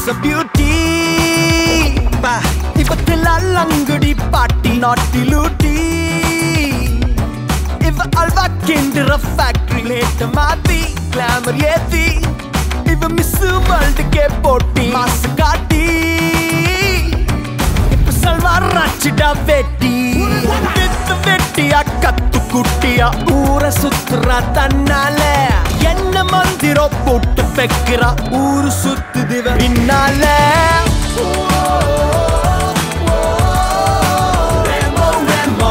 a beauty இவத்தில் அல்லங்குடி பாட்டி நாட்டி லூட்டி இவ அல்வா கிண்டுற ஃபேக்டரி லேட்ட மாத்தி கிளாமர் ஏத்தி இவ மிஸ் வேர்ல்டுக்கே போட்டி மாசு காட்டி இப்ப சல்வார் ராச்சிடா வெட்டி வித்து வெட்டியா கத்து குட்டியா ஊரை சுத்துறா தன்னால என்ன மந்திரோ போட்டு பெக்கிறா ஊரு சுத்துது இவ பின்னால Rambo, Rambo.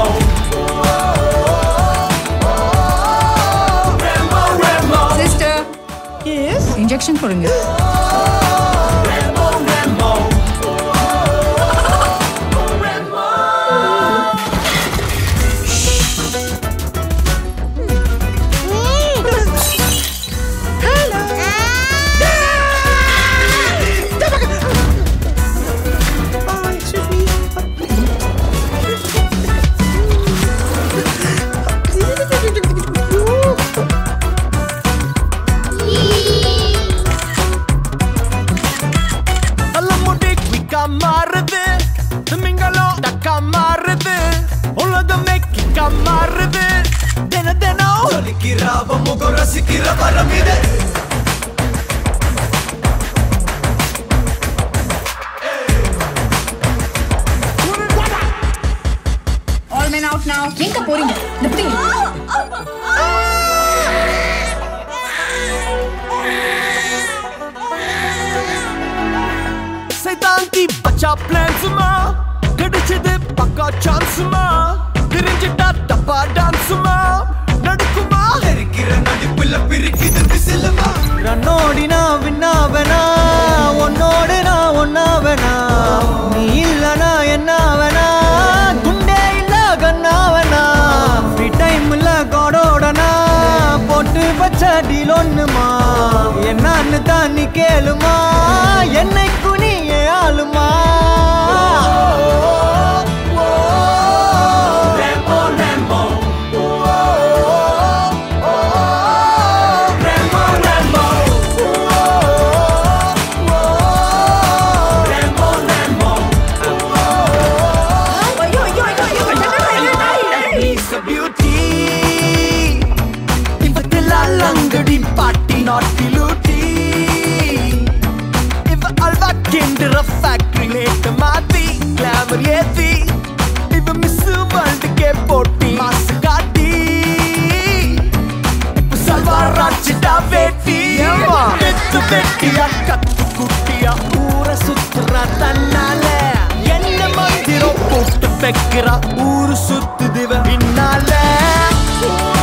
Rambo, Rambo. Sister S injection கொடுங்க Rambo, Rambo. தலைமுடி குயிக்கா மாறுது திமிங்கலம் டக்கா மாறுது உலகமே கிக்கா மாறுது தின தினம் ரசிக்கிறவ முகம் ரசிக்கிற வரம் இது ஆல் men அவுட் now எங்க போறீங்க இந்த பிடிங்க சைதாந்தி பச்சா பிளான்ஸுமா கிடைச்சது பக்கா சான்ஸுமா தெரிஞ்சிட்டா தப்பா டான்ஸுமா நடுக்குமா இருக்கிற நடிப்புல பிரிக்குது விசிலுமா நன்னோடி நான் விண்ணாவனா உன்னோடு நான் ஒன்னாவனா நீ இல்லனா என்னாவனா குண்டே இல்ல கண்ணாவனா ஃப்ரீ டைம்ல கோடோடனா போட்டு வச்ச டீல் ஒண்ணுமா என்னன்னு தான் நீ கேளுமா என்னை குனியே ஆளுமா Rambo, Rambo. Rambo, Rambo. Rambo, Rambo. He's a beauty. இவத்தில் அல்லங்கடி பாட்டி நாட்டி லூட்டி இவ அல்வா கிண்டுற ஃபேக்டரி லேட்ட மாத்தி கிளாமர் ஏத்தி இவ மிஸ் வேர்ல்டுக்கே போட்டி மாசு காட்டி இப்ப சல்வார் ராச்சிட்டா வேட்டி வெத்து வெட்டியா கத்து குட்டியா ஊரை சுத்துறா தன்னால என்ன மந்திரம் போட்டு பெக்கிறா ஊரு சுத்துது இவ பின்னால